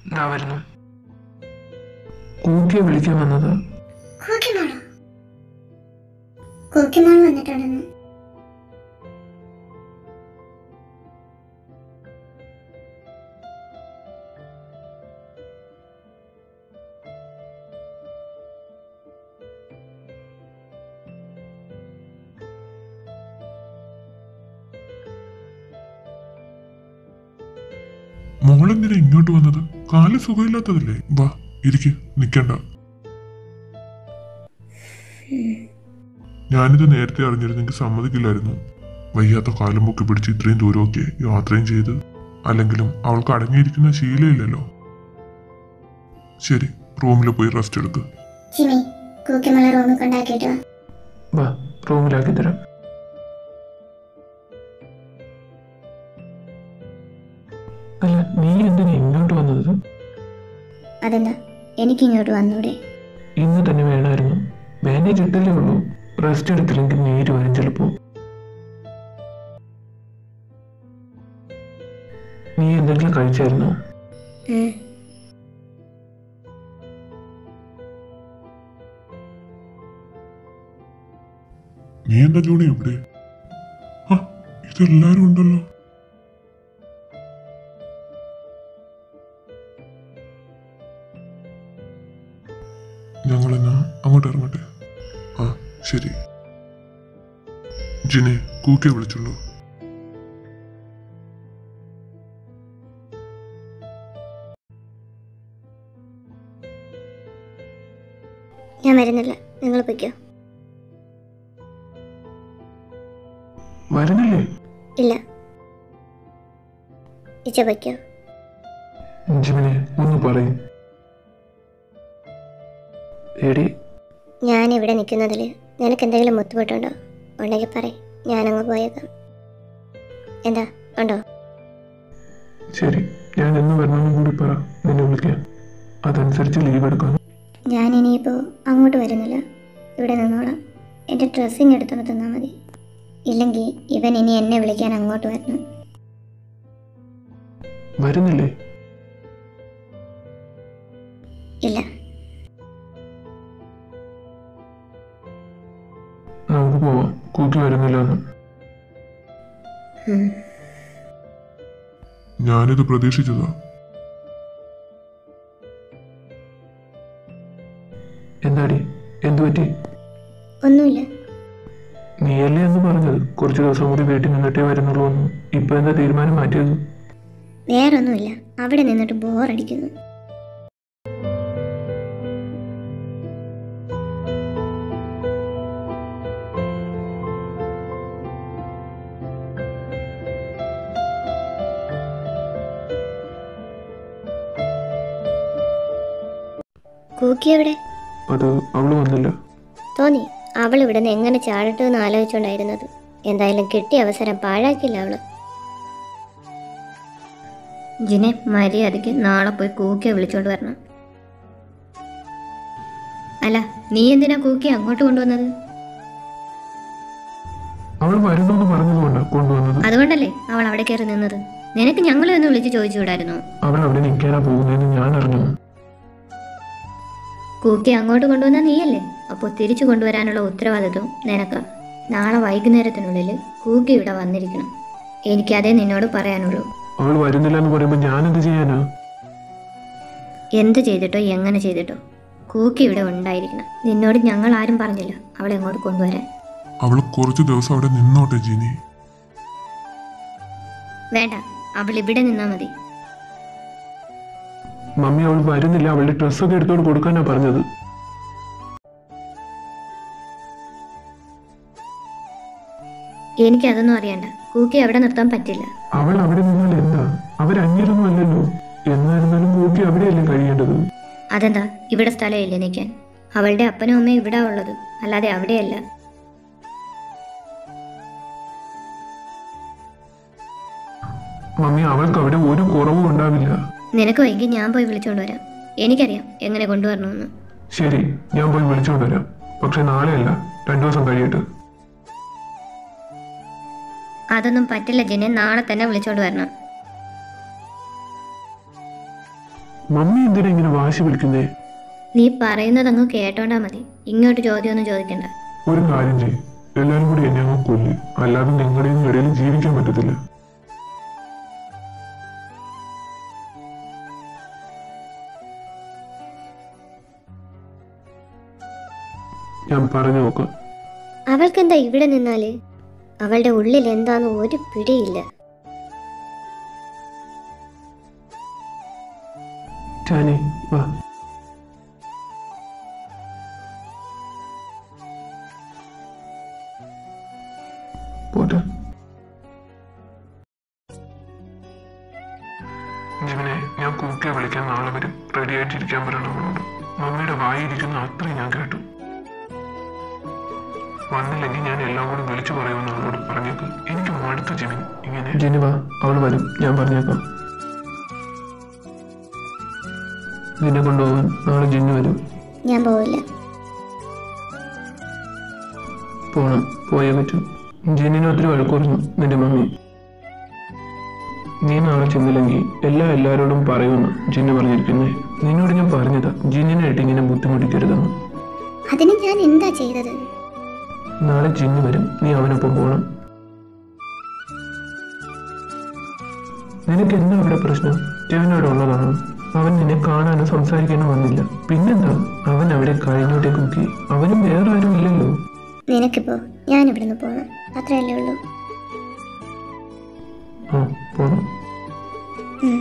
ഞാൻ വരുന്നു കൂക്കിയെ വിളിക്കാൻ വന്നത് കൂക്കിമോളോ കൂക്കിമോൾ വന്നിട്ടുണ്ടെന്ന് മോളെന്തിനാ ഇങ്ങോട്ട് വന്നത് കാല് സുഖമില്ലാത്തതല്ലേ വാ ഇരിക്ക് നിക്കണ്ട ഞാനിത് നേരത്തെ അറിഞ്ഞിരുന്നെങ്കിൽ സമ്മതിക്കില്ലായിരുന്നു വയ്യാത്ത കാലം പൊക്കി പിടിച്ച് ഇത്രയും ദൂരമൊക്കെ യാത്രയും ചെയ്ത് അല്ലെങ്കിലും അവൾക്ക് അടങ്ങിയിരിക്കുന്ന ശീലമില്ലല്ലോ ശരി റൂമിൽ പോയി റെസ്റ്റ് എടുക്ക് ജിമി കൂക്കിമോളെ റൂമിൽ കൊണ്ടാക്കിയിട്ട് വാ വാ റൂമിലാക്കി തരാം അല്ല നീ എന്തിനാ ഇങ്ങോട്ട് വന്നത് അതെന്താ എനിക്കിങ്ങോട്ട് വന്നൂടെ ഇന്ന് തന്നെ വേണമായിരുന്നു ബാൻഡേജ് ഇട്ടല്ലേ ഉള്ളൂ റെസ്റ്റ് എടുത്തില്ലെങ്കിൽ നീര് വരും ചിലപ്പോ നീ എന്തെങ്കിലും കഴിച്ചായിരുന്നോ ഉം. നീ എന്താ ജോണി എവിടെ ആ, ഇതെല്ലാരും ഉണ്ടല്ലോ ഞങ്ങളെന്നാ അങ്ങോട്ട് ഇറങ്ങട്ടെ ആ ശരി ജിനെ കൂക്കെ വിളിച്ചുള്ളൂ ഞാൻ വരുന്നില്ല നിങ്ങൾ പൊയ്ക്കോ വരുന്നില്ലേ ഇല്ല ഇച്ച പൊയ്ക്കോ ജിമിനെ ഒന്ന് പറയും എടി ഞാൻ ഇവിടെ നിൽക്കുന്നതിൽ നിനക്ക് എന്തെങ്കിലും ബുദ്ധിമുട്ടുണ്ടോ ഉണ്ടെങ്കിൽ പറ ഞാനങ്ങ് പോയേക്കാം എന്താ ഉണ്ടോ ശരി ഞാൻ എന്ന് വരണമെന്നും കൂടി പറ നിന്നെ വിളിക്കാം അതനുസരിച്ച് ലീവ് എടുക്കാം ഞാൻ ഇനിയിപ്പോൾ അങ്ങോട്ട് വരുന്നില്ല ഇവിടെ നിന്നോളാം എൻ്റെ ഡ്രസ്സിങ് എടുത്തോണ്ട് തന്നാൽ മതി ഇല്ലെങ്കിൽ ഇവൻ ഇനി എന്നെ വിളിക്കാൻ അങ്ങോട്ട് വരണം വരുന്നില്ലേ ഇല്ല നമുക്ക് പോവാം കൂക്കി വരുന്നില്ല എന്ന് ഉം. ഞാനിത് പ്രതീക്ഷിച്ചതാ എന്താടി എന്തു പറ്റി ഒന്നുമില്ല നീയല്ലേ എന്ന് പറഞ്ഞത് കുറച്ച് ദിവസം കൂടി വീട്ടിൽ നിന്നിട്ടേ വരുന്നുള്ളൂ എന്ന് ഇപ്പൊ എന്താ തീരുമാനം മാറ്റിയത് വേറൊന്നുമില്ല അവിടെ നിന്നിട്ട് ബോറടിക്കുന്നു കൂക്കി എവിടെ അത് അവള് വന്നില്ല തോന്നി അവൾ ഇവിടുന്ന് എങ്ങനെ ചാടട്ടെ എന്ന് ആലോചിച്ചുകൊണ്ടായിരുന്നത് എന്തായാലും കിട്ടിയ അവസരം പാഴാക്കില്ല അവള് ജിനെ മര്യാദയ്ക്ക് നാളെ പോയി കൂക്കിയെ വിളിച്ചോണ്ട് വരണം അല്ല നീ എന്തിനാ കൂക്കി അങ്ങോട്ട് കൊണ്ടുവന്നത് അവൾ വരുന്നു പറഞ്ഞതുകൊണ്ടാ കൊണ്ടുവന്നത് അതുകൊണ്ടല്ലേ അവൾ അവിടെ കയറി നിന്നത് നിനക്ക് ഞങ്ങളെ ഒന്ന് വിളിച്ച് ചോദിച്ചുകൂടായിരുന്നു അവൾ അവിടെ നിൽക്കാനാ പോകുന്നതെന്ന് ഞാൻ അറിഞ്ഞു കൂക്കി അങ്ങോട്ട് കൊണ്ടുവന്ന നീയല്ലേ അപ്പോൾ തിരിച്ചു കൊണ്ടുവരാനുള്ള ഉത്തരവാദിത്വം നിനക്ക് നാളെ വൈകുന്നേരത്തിനുള്ളിൽ കൂക്കി ഇവിടെ വന്നിരിക്കണം എനിക്കതേ നിന്നോട് പറയാനുള്ളൂ അവൾ വരുന്നില്ല എന്ന് പറയുമ്പോൾ ഞാൻ എന്ത് ചെയ്യാനാ എന്ത് ചെയ്തിട്ടോ എങ്ങനെ ചെയ്തിട്ടോ കൂക്കി ഇവിടെ ഉണ്ടായിരിക്കണം നിന്നോട് ഞങ്ങൾ ആരും പറഞ്ഞില്ല അവളെ അങ്ങോട്ട് കൊണ്ടുവരാൻ അവൾ കുറച്ച് ദിവസം അവിടെ നിന്നോട്ടെ ജിനി വേണ്ട അവൾ ഇവിടെ നിന്നാ മതി മമ്മി അവൾ വരുന്നില്ല അവളുടെ ഡ്രസ്സൊക്കെ എടുത്തോണ്ട് കൊടുക്കാനാ പറഞ്ഞത് എനിക്കതൊന്നും അറിയണ്ട കൂക്കി അവിടെ നിർത്താൻ പറ്റില്ല അവൾ അവിടെ നിന്നാൽ എന്താ അവരന്യരൊന്നും അല്ലല്ലോ എന്നായിരുന്നാലും കൂക്കി അവിടെയല്ലേ കഴിയേണ്ടത് അതെന്താ ഇവിടെ സ്ഥലമില്ല നിൽക്കാൻ അവളുടെ അപ്പനും അമ്മയും ഇവിടെ ഉള്ളത് അല്ലാതെ അവിടെയല്ല മമ്മി അവൾക്ക് അവിടെ ഒരു കുറവും ഉണ്ടാവില്ല നിനക്ക് വൈകി ഞാൻ പോയി വിളിച്ചോണ്ട് വരാം എനിക്കറിയാം എങ്ങനെ കൊണ്ടുവരണമെന്ന് ശരി ഞാൻ പോയി വിളിച്ചുകൊണ്ട് വരാം പക്ഷെ നാളെയല്ല രണ്ടു ദിവസം കഴിയട്ടെ അതൊന്നും പറ്റില്ല ജിനെ നാളെ തന്നെ വിളിച്ചോണ്ട് വരണം മമ്മി എന്തിനാ ഇങ്ങനെ വാശി പിടിക്കുന്നേ നീ പറയുന്നത് അങ്ങ് കേട്ടോണ്ടാ മതി ഇങ്ങോട്ട് ചോദ്യമൊന്നും ചോദിക്കണ്ട ഒരു കാര്യം ചെയ്യും എല്ലാരും കൂടി എന്നെ അങ്ങ് കൊല്ല് അല്ലാതെ നിങ്ങളുടെയും ഇടയിൽ ജീവിക്കാൻ പറ്റത്തില്ല ഞാൻ പറഞ്ഞു നോക്കാം അവൾക്കെന്താ ഇവിടെ നിന്നാല് അവളുടെ ഉള്ളിൽ എന്താന്ന് ഒരു പിടിയില്ല ചാനി വാ പോട്ടെ ജീവനെ ഞാൻ കൂക്കിയെ വിളിക്കാൻ നാളെ വരും റെഡി ആയിട്ടിരിക്കാൻ പറയണം അവളോട് മമ്മിയുടെ വായിരിക്കുന്ന അത്രയും ഞാൻ കേട്ടു വന്നില്ലെങ്കിൽ ഞാൻ എല്ലാം കൂടി വിളിച്ചു പറയുമെന്ന് അവളോട് പറഞ്ഞേക്ക് എനിക്ക് മടുത്തു ജിമിൻ ഇങ്ങനെ ജിനിവ അവൾ വരും ഞാൻ പറഞ്ഞേക്കാം നിന്നെ കൊണ്ടുപോകാൻ നാളെ ജിന്നു വരും ഞാൻ പോവില്ല പോണം പോയേ പറ്റൂ ജിന്നിന് ഒത്തിരി വഴക്കുറഞ്ഞു നിന്റെ മമ്മി നീ നാളെ ചെന്നില്ലെങ്കിൽ എല്ലാ എല്ലാവരോടും പറയുമെന്ന് ജിന്നു പറഞ്ഞിരിക്കുന്നേ നിന്നോട് ഞാൻ പറഞ്ഞതാ ജിന്നിനായിട്ട് ഇങ്ങനെ ബുദ്ധിമുട്ടിക്കരുതെന്ന് അതിന് ഞാൻ എന്താ ചെയ്തത് നാളെ ജിന്നു വരും നീ അവനൊപ്പം പോണം നിനക്ക് എന്താ അവിടെ പ്രശ്നം ജവനോട് ഉള്ളതാണോ അവൻ നിന്നെ കാണാനോ സംസാരിക്കാനോ വന്നില്ല പിന്നെന്താ അവൻ അവിടെ കഴിഞ്ഞോട്ടേ കുക്കി അവനും വേറെ ആരും ഇല്ലല്ലോ നിനക്കിപ്പോ ഞാൻ ഇവിടുന്ന് പോണം അത്രയല്ലേ ഉള്ളൂ ആ പോണം ഉം.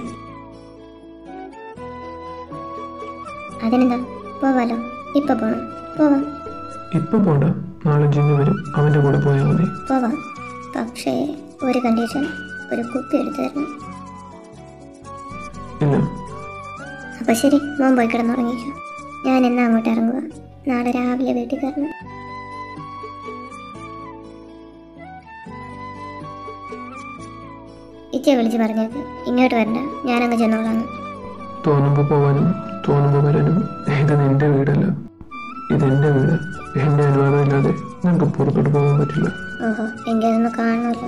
അതിനെന്താ പോവാലോ ഇപ്പൊ പോണം പോവാം ഇപ്പൊ പോണ്ട നാളെ ജിന്നു വരും അവന്റെ കൂടെ പോയാൽ മതി പോവാം പക്ഷേ ഒരു കണ്ടീഷൻ ഒരു കുപ്പി എടുത്തു തരണം ഇല്ല അപ്പൊ ശരി മോൻ പോയി കിടന്നുറങ്ങിക്കോ ഞാൻ എന്നാ അങ്ങോട്ട് ഇറങ്ങുക നാളെ രാവിലെ വീട്ടിൽ കയറണം ഇച്ചയെ വിളിച്ച് പറഞ്ഞേക്ക് ഇങ്ങോട്ട് വരണ്ട ഞാനങ്ങ് ചെന്നോളാം തോന്നുമ്പോ പോവാനും തോന്നുമ്പോ വരാനും ഇത് നിന്റെ വീടല്ല ഇതെന്റെ വീട് എന്റെ അനുവാദം ഇല്ലാതെ നിനക്ക് പുറത്തോട്ട് പോകാൻ പറ്റില്ല ഓഹോ എങ്കിൽ അതൊന്ന് കാണണമല്ലോ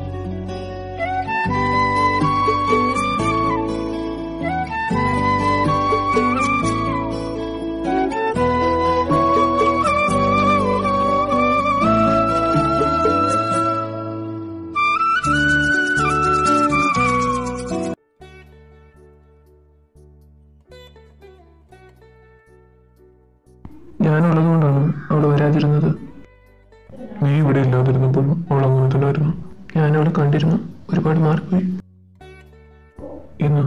ഞാനുള്ളത് കൊണ്ടാണ് അവൾ വരാതിരുന്നത് നീ ഇവിടെ ഇല്ലാതിരുന്നപ്പോഴും അവൾ അങ്ങനെ തന്നെയായിരുന്നു ഞാൻ അവളെ കണ്ടിരുന്നു ഒരുപാട് മാറിപ്പോയി ഇന്ന്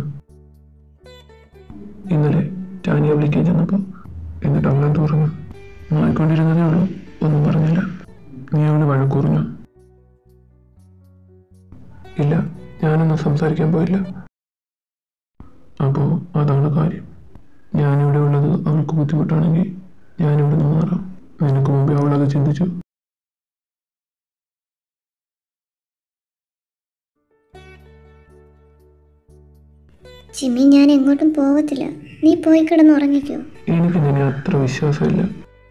ഇന്നലെ ടാനിയെ വിളിക്കാൻ ചെന്നപ്പോൾ എന്നിട്ട് അവളെന്ത് പറഞ്ഞു നോയിക്കൊണ്ടിരുന്നതേ ഉള്ളൂ ഒന്നും പറഞ്ഞില്ല നീ അവന് വഴക്കുറഞ്ഞു ഇല്ല ഞാനൊന്നും സംസാരിക്കാൻ പോയില്ല അപ്പോൾ അതാണ് കാര്യം ഞാനിവിടെ ഉള്ളത് അവൾക്ക് ബുദ്ധിമുട്ടാണെങ്കിൽ ഞാനിവിടെ നിന്ന് മാറാം നിനക്ക് മുമ്പേ അവളത് ചിന്തിച്ചു ചിമ്മി ഞാൻ എങ്ങോട്ടും പോകത്തില്ല നീ പോയി കിടന്നുറങ്ങിക്കോ എനിക്ക് നിന്നെ അത്ര വിശ്വാസമില്ല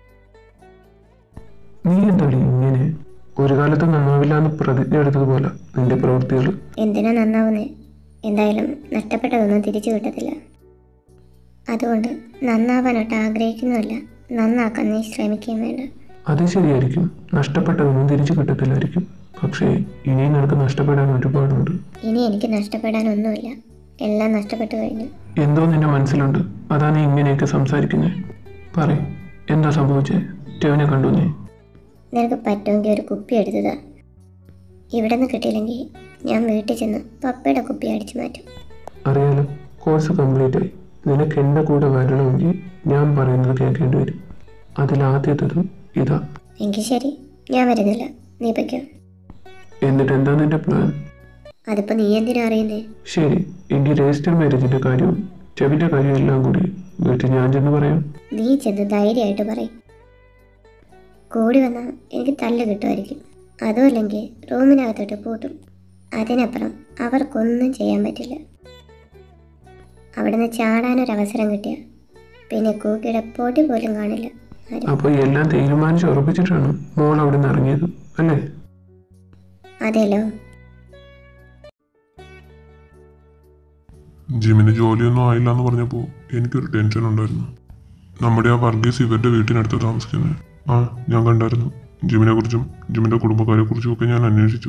നീ എന്താടി ഇങ്ങനെ ഒരു കാലത്ത് നന്നാവില്ല എന്ന് പ്രതിജ്ഞ എടുത്തതുപോലെ നിന്റെ പ്രവൃത്തികൾ എന്തിനാ നന്നാവുന്നേ എന്തായാലും നഷ്ടപ്പെട്ടതൊന്നും തിരിച്ചു കിട്ടത്തില്ല അതുകൊണ്ട് നന്നാവാനൊട്ട് ആഗ്രഹിക്കുന്നുമില്ല നന്നാക്കാൻ നീ ശ്രമിക്കുകയും വേണ്ട അത് ശരിയായിരിക്കും നഷ്ടപ്പെട്ടതൊന്നും തിരിച്ചു കിട്ടത്തില്ലായിരിക്കും പക്ഷേ ഇനിയും നിനക്ക് നഷ്ടപ്പെടാൻ ഒരുപാടുണ്ട് ഇനി എനിക്ക് നഷ്ടപ്പെടാനൊന്നുമില്ല എല്ലാം നഷ്ടപ്പെട്ടു കഴിഞ്ഞു എന്തോ നിന്റെ മനസ്സിലുണ്ട് അതാ നീ ഇങ്ങനെയൊക്കെ സംസാരിക്കുന്നത് പറ എന്താ സംഭവിച്ചേ ടെവിനെ കണ്ടു നീ നിനക്ക് പറ്റുമെങ്കിൽ ഒരു കുപ്പി എടുത്തതാ ഇവിടെ നിന്ന് കിട്ടിയില്ലെങ്കിൽ ഞാൻ വീട്ടിൽ ചെന്ന് പപ്പയുടെ കുപ്പി അടിച്ചു മാറ്റും അറിയാലോ കോഴ്സ് കംപ്ലീറ്റ് ആയി നിനക്ക് എൻ്റെ കൂടെ വരണമെങ്കിൽ ഞാൻ പറയുന്നത് കേൾക്കേണ്ടി വരും അതിലാദ്യത്തതും ഇതാ എങ്കിൽ ശരി ഞാൻ വരുന്നില്ല നീ പൊയ്ക്കോ എന്നിട്ട് എന്താ നിന്റെ പ്ലാൻ അതിപ്പോൾ നീ എന്തിനാ അറിയുന്നേ ശരി എങ്കിൽ രജിസ്റ്റർ മാരേജിന്റെ കാര്യവും ചെവിന്റെ കാര്യവും എല്ലാം കൂടി വീട്ടിൽ ഞാൻ ചെന്ന് പറയാം നീ ചെന്ന് ധൈര്യമായിട്ട് പറയും കൂടി വന്നാൽ എനിക്ക് തല്ല് കിട്ടുമായിരിക്കും അതുമല്ലെങ്കിൽ റൂമിനകത്തോട്ട് പൂട്ടും അതിനപ്പുറം അവർക്കൊന്നും ചെയ്യാൻ പറ്റില്ല അവിടുന്ന് ചാടാനൊരവസരം കിട്ടിയ പിന്നെ കൂക്കിയുടെ പൊടി പോലും കാണില്ല ആരും അപ്പോൾ എല്ലാം തീരുമാനിച്ച് ഉറപ്പിച്ചിട്ടാണ് മോൾ അവിടെ നിന്ന് ഇറങ്ങിയത് അല്ലേ അതെല്ലോ ജിമിന് ജോലിയൊന്നും ആയില്ല എന്ന് പറഞ്ഞപ്പോൾ എനിക്കൊരു ടെൻഷൻ ഉണ്ടായിരുന്നു നമ്മുടെ ആ വർഗീസ് ഇവരുടെ വീട്ടിനടുത്ത് താമസിക്കുന്നത് ആ ഞാൻ കണ്ടായിരുന്നു ജിമിനെ കുറിച്ചും ജിമിന്റെ കുടുംബക്കാരെ കുറിച്ചും ഒക്കെ ഞാൻ അന്വേഷിച്ചു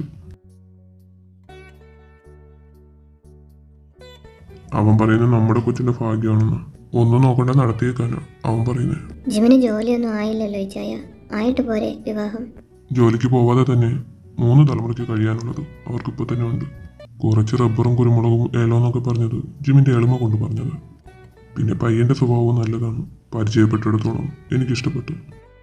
അവൻ പറയുന്നത് നമ്മുടെ കൊച്ചിന്റെ ഭാഗ്യമാണെന്ന് ഒന്നും നോക്കണ്ട നടത്തിയേക്കാനാ അവൻ പറയുന്നത് ജിമിന് ജോലിയൊന്നും ആയില്ലല്ലോ ഇച്ചായ ആയിട്ട് പോരെ വിവാഹം ജോലിക്ക് പോവാതെ തന്നെ മൂന്ന് തലമുറയ്ക്ക് കഴിയാനുള്ളത് അവർക്കിപ്പോൾ തന്നെ ഉണ്ട് കുറച്ച് റബ്ബറും കുരുമുളകും ഏലോ എന്നൊക്കെ പറഞ്ഞത് ജിമിന്റെ എളിമ കൊണ്ട് പറഞ്ഞത് പിന്നെ പയ്യന്റെ സ്വഭാവവും നല്ലതാണ് പരിചയപ്പെട്ടിടത്തോളം എനിക്കിഷ്ടപ്പെട്ടു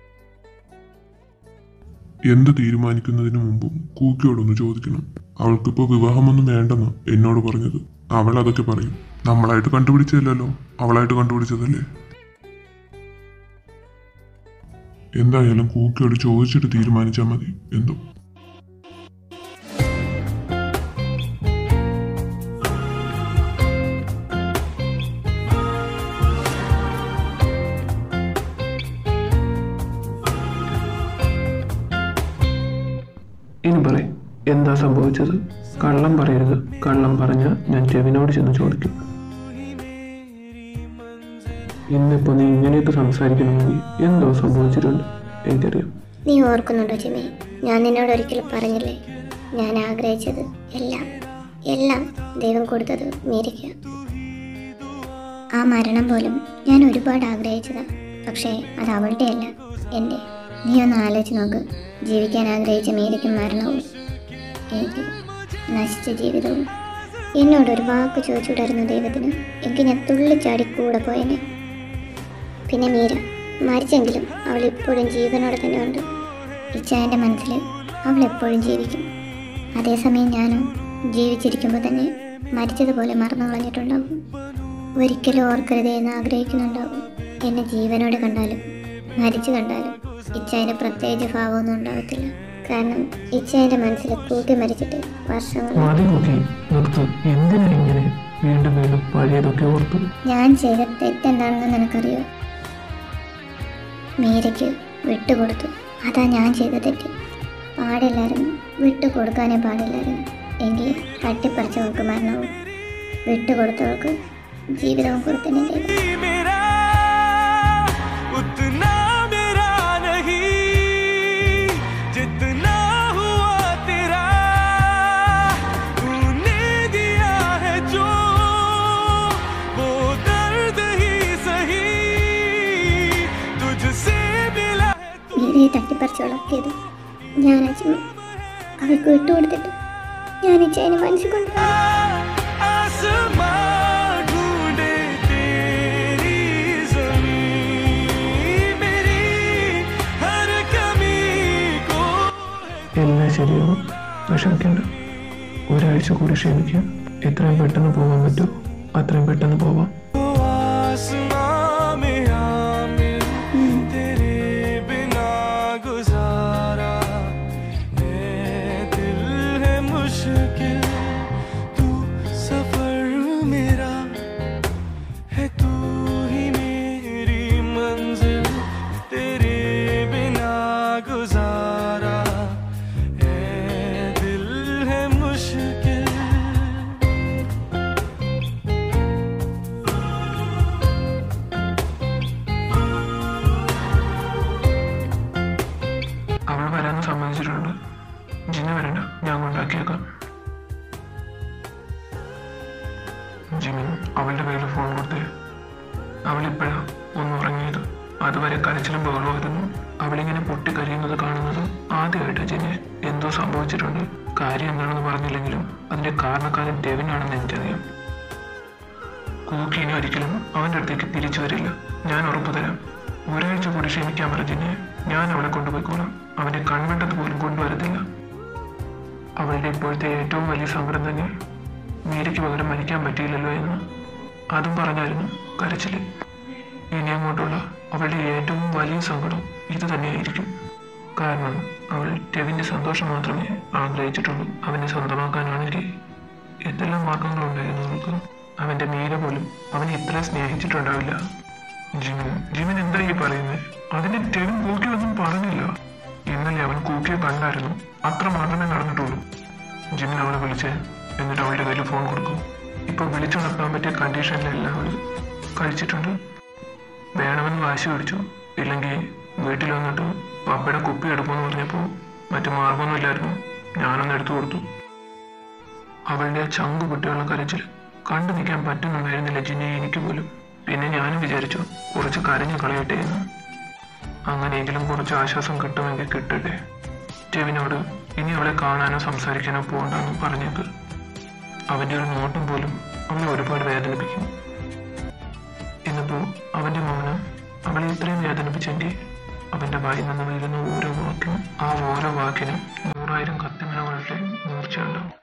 എന്ത് തീരുമാനിക്കുന്നതിന് മുമ്പും കൂക്കിയോടൊന്ന് ചോദിക്കണം അവൾക്കിപ്പോൾ വിവാഹമൊന്നും വേണ്ടെന്ന് എന്നോട് പറഞ്ഞത് അവൾ അതൊക്കെ പറയും നമ്മളായിട്ട് കണ്ടുപിടിച്ചതല്ലല്ലോ അവളായിട്ട് കണ്ടുപിടിച്ചതല്ലേ എന്തായാലും കൂക്കിയോട് ചോദിച്ചിട്ട് തീരുമാനിച്ചാൽ മതി എന്തോ ഇനി പറയും എന്താ സംഭവിച്ചത് കള്ളം പറയരുത് കള്ളം പറഞ്ഞ ഞാൻ ചെവിനോട് ചെന്ന് ചോദിക്കും ഇന്നിപ്പോ നീ ഇങ്ങനെയൊക്കെ സംസാരിക്കണമെങ്കിൽ എന്തോ സംഭവിച്ചിട്ടുണ്ട് എനിക്കറിയാം നീ ഓർക്കുന്നുണ്ടോ ജിമി ഞാൻ നിന്നോട് ഒരിക്കലും പറഞ്ഞില്ലേ ഞാൻ ആഗ്രഹിച്ചത് എല്ലാം എല്ലാം ദൈവം കൊടുത്തത് മീരയ്ക്ക ആ മരണം പോലും ഞാൻ ഒരുപാട് ആഗ്രഹിച്ചതാ പക്ഷേ അത് അവളുടെ അല്ല എൻ്റെ നീ ഒന്ന് ആലോചിച്ച് നോക്ക് ജീവിക്കാൻ ആഗ്രഹിച്ച മീരയ്ക്കും മരണവും എനിക്ക് നശിച്ച ജീവിതവും എന്നോട് ഒരു വാക്ക് ചോദിച്ചുകൂടായിരുന്നു ദൈവത്തിന് എനിക്ക് ഞാൻ തുള്ളിച്ചാടി കൂടെ പോയേനെ പിന്നെ മീര മരിച്ചെങ്കിലും അവൾ ഇപ്പോഴും ജീവനോടെ തന്നെ ഉണ്ട് ഇച്ചായൻ്റെ മനസ്സിൽ അവൾ എപ്പോഴും ജീവിക്കും അതേസമയം ഞാനും ജീവിച്ചിരിക്കുമ്പോൾ തന്നെ മരിച്ചതുപോലെ മറന്നു കളഞ്ഞിട്ടുണ്ടാവും ഒരിക്കലും ഓർക്കരുതേ എന്ന് ആഗ്രഹിക്കുന്നുണ്ടാവും എന്നെ ജീവനോടെ കണ്ടാലും മരിച്ചു കണ്ടാലും ഇച്ചായൻ്റെ പ്രത്യേകിച്ച് ഭാവമൊന്നും ഉണ്ടാകത്തില്ല കാരണം ഇച്ചായൻ്റെ മനസ്സിൽ കൂട്ടി മരിച്ചിട്ട് വർഷങ്ങൾ മതി നോക്കി നിർത്ത് എന്തിനാ ഇങ്ങനെ വീണ്ടും വീണ്ടും പഴയതൊക്കെ ഓർത്തു ഞാൻ ചെയ്ത തെറ്റെന്താണെന്ന് നിനക്കറിയോ മീരയ്ക്ക് വിട്ടുകൊടുത്തു അതാ ഞാൻ ചെയ്ത തെറ്റ് പാടില്ലായിരുന്നു വിട്ടുകൊടുക്കാനേ പാടില്ലായിരുന്നു എങ്കിൽ തട്ടിപ്പറിച്ചവർക്ക് മരണവും വിട്ടുകൊടുത്തവർക്ക് ജീവിതവും കൊടുത്തന്നെ ദൈവം मेरा उतना मेरा नहीं जितना हुआ तेरा तूने दिया है जो वो दर्द ही सही तुझसे मिला है മീരയെ തട്ടിപ്പറിച്ച് വളർത്തിയത് ഞാൻ അച്ഛൻ അവൾക്ക് വിട്ടുകൊടുത്തിട്ട് ഞാൻ ഇച്ചതിനെ മനസ്സിൽ കൊണ്ട് आसमां ढूंढे तेरी जमीन मेरी हर कमी को എല്ലാം ശരിയാവും വിഷമിക്കണ്ട ഒരാഴ്ച കൂടി ക്ഷമിക്കുക എത്രയും പെട്ടെന്ന് പോകാൻ പറ്റുമോ അത്രയും പെട്ടെന്ന് പോവാം आसमां में आमिर तेरे बिना गुजारा है दिल है मुश्किल तू सफर मेरा है तू ही मेरी मंजिल तेरे बिना गुजारा है दिल है मुश्किल അവൾ വരാൻ സമ്മതിച്ചിട്ടുണ്ട് ജിന വരണ്ട ഞാൻ കൊണ്ടാക്കിയേക്കാം ജിമിൻ അവളുടെ കയ്യിൽ ഫോൺ കൊടുത്തേ അവളിപ്പോഴാ ഒന്ന് ഉറങ്ങിയത് അതുവരെ കരച്ചിലും ബഹളമായിരുന്നു അവളിങ്ങനെ പൊട്ടിക്കരയുന്നത് കാണുന്നത് ആദ്യമായിട്ട് ജിനെ എന്തോ സംഭവിച്ചിട്ടുണ്ട് കാര്യം എന്താണെന്ന് പറഞ്ഞില്ലെങ്കിലും അതിന്റെ കാരണക്കാരൻ ഡെവിനാണെന്ന് എനിക്കറിയാം കൂക്കി ഇനി ഒരിക്കലും അവൻ്റെ അടുത്തേക്ക് തിരിച്ചു വരില്ല ഞാൻ ഉറപ്പു തരാം ഒരാഴ്ച കൂടി ക്ഷമിക്കാൻ പറഞ്ഞിനെ ഞാൻ അവളെ കൊണ്ടുപോയിക്കോളാം അവനെ കൺവെണ്ടത് പോലും കൊണ്ടുവരത്തില്ല അവളുടെ ഇപ്പോഴത്തെ ഏറ്റവും വലിയ സങ്കടം തന്നെ മീരയ്ക്ക് പകരം മരിക്കാൻ പറ്റിയില്ലല്ലോ എന്ന് അതും പറഞ്ഞായിരുന്നു കരച്ചില് ഇനി അങ്ങോട്ടുള്ള അവളുടെ ഏറ്റവും വലിയ സങ്കടം ഇത് തന്നെയായിരിക്കും കാരണം അവൾ ടെവിന്റെ സന്തോഷം മാത്രമേ ആഗ്രഹിച്ചിട്ടുള്ളൂ അവനെ സ്വന്തമാക്കാനാണെങ്കിൽ എന്തെല്ലാം മാർഗങ്ങളുണ്ടായിരുന്നു അവൾക്ക് അവന്റെ മീര പോലും അവനെ ഇത്ര സ്നേഹിച്ചിട്ടുണ്ടാവില്ല ജിമിൻ ജിമിൻ എന്താ ഈ പറയുന്നത് അതിന് ടെവിൻ കൂക്കി ഒന്നും പറഞ്ഞില്ല ഇന്നലെ അവൻ കൂക്കിയെ കണ്ടായിരുന്നു അത്ര മാത്രമേ നടന്നിട്ടുള്ളൂ ജിമിൻ അവളെ വിളിച്ച് എന്നിട്ട് അവളുടെ കയ്യിൽ ഫോൺ കൊടുക്കും ഇപ്പോൾ വിളിച്ചുണർത്താൻ പറ്റിയ കണ്ടീഷനിലെല്ലാം അവള് കഴിച്ചിട്ടുണ്ട് വേണമെന്ന് വാശി പിടിച്ചു ഇല്ലെങ്കിൽ വീട്ടിൽ വന്നിട്ട് പപ്പയുടെ കുപ്പി എടുക്കുമെന്ന് പറഞ്ഞപ്പോൾ മറ്റു മാർഗമൊന്നുമില്ലായിരുന്നു ഞാനൊന്ന് എടുത്തു കൊടുത്തു അവളുടെ ആ ചങ്കു കുട്ടിയുള്ള കരച്ചിൽ കണ്ടു നിൽക്കാൻ പറ്റുന്നുണ്ടായിരുന്നില്ല ജിന്നെ എനിക്ക് പോലും പിന്നെ ഞാനും വിചാരിച്ചു കുറച്ച് കരഞ്ഞു കളയട്ടെ എന്ന് അങ്ങനെയെങ്കിലും കുറച്ച് ആശ്വാസം കിട്ടുമെങ്കിൽ കിട്ടട്ടെ ടെവിനോട് ഇനി അവളെ കാണാനോ സംസാരിക്കാനോ പോകണ്ടെന്ന് പറഞ്ഞേക്ക് അവന്റെ ഒരു നോട്ടം പോലും അവളെ ഒരുപാട് വേദനിപ്പിക്കും ഇന്നിപ്പോ അവന്റെ മൗനം അവളെ ഇത്രയും വേദനിപ്പിച്ചെങ്കിൽ അവന്റെ വായിൽ നിന്ന് വീഴുന്ന ഓരോ വാക്കിനും ആ ഓരോ വാക്കിനും നൂറായിരം കത്തിമലകളുടെ മൂർച്ചയുണ്ടാവും